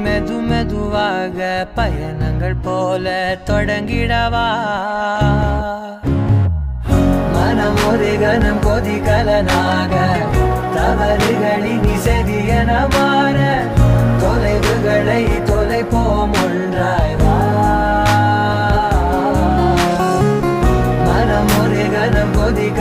மெது மெதுவாக பயணங்கள் போல தொடங்கிடவா மனம் ஒரு கணம் கொதிகலனாக தவறுகளின் இசதியன மாற தொலைவுகளை தொலைப்போம் ஒன்றாய் வா மனம் ஒரு கணம் கொதிக